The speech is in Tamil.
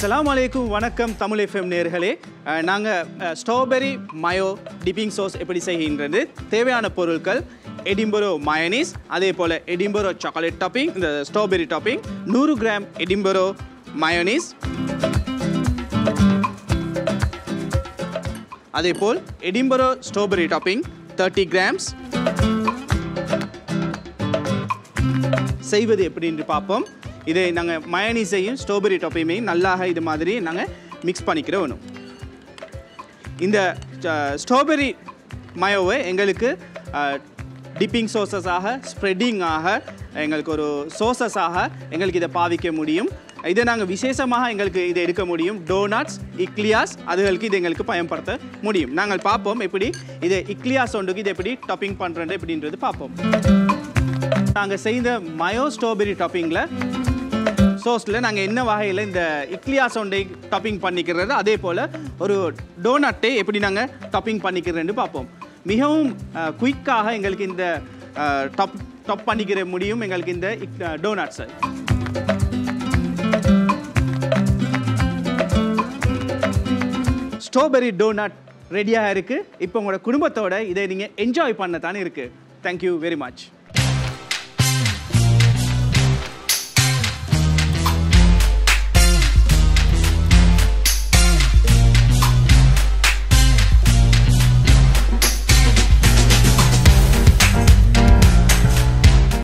அஸ்ஸலாமு அலைக்கும் வணக்கம் தமிழ் எஃப்எம் நேர்களே நாங்கள் ஸ்ட்ராபெரி மயோ டிப்பிங் சோஸ் எப்படி செய்கின்றது தேவையான பொருட்கள் எடிம்பரோ மயனீஸ் அதே போல் எடிம்பரோ சாக்லேட் டாப்பிங் இந்த ஸ்ட்ராபெரி டாப்பிங் நூறு கிராம் எடிம்பரோ மயோனீஸ் அதே போல் எடிம்பரோ ஸ்ட்ராபெரி டாப்பிங் தேர்ட்டி கிராம்ஸ் செய்வது எப்படின்னு பார்ப்போம் இதை நாங்கள் மயனீஸையும் ஸ்ட்ராபெரி டாப்பையுமே நல்லாக இது மாதிரி நாங்கள் மிக்ஸ் பண்ணிக்கிற வேணும் இந்த ஸ்ட்ராபெரி மயோவை எங்களுக்கு டிப்பிங் சோசஸாக ஸ்ப்ரெட்டிங்காக எங்களுக்கு ஒரு சோசஸாக எங்களுக்கு இதை பாவிக்க முடியும் இதை நாங்கள் விசேஷமாக எங்களுக்கு இதை எடுக்க முடியும் டோனட்ஸ் இக்லியாஸ் அதுகளுக்கு இது எங்களுக்கு பயன்படுத்த முடியும் நாங்கள் பார்ப்போம் எப்படி இதை இக்லியாஸ் ஒன்றுக்கு இதை எப்படி டாப்பிங் பண்ணுறது எப்படின்றது பார்ப்போம் நாங்கள் செய்த மயோ ஸ்ட்ராபெரி டாப்பிங்கில் சோஸில் நாங்கள் என்ன வகையில் இந்த இக்லியா சோண்டை டாப்பிங் பண்ணிக்கிறது அதே போல் ஒரு டோனட்டை எப்படி நாங்கள் டாப்பிங் பண்ணிக்கிறதுன்னு பார்ப்போம் மிகவும் குயிக்காக எங்களுக்கு இந்த டாப் டாப் பண்ணிக்கிற முடியும் எங்களுக்கு இந்த டோனட்ஸை ஸ்ட்ராபெரி டோனட் ரெடியாக இருக்குது இப்போ உங்களோட குடும்பத்தோட இதை நீங்கள் என்ஜாய் பண்ண தானே இருக்குது தேங்க்யூ வெரி மச்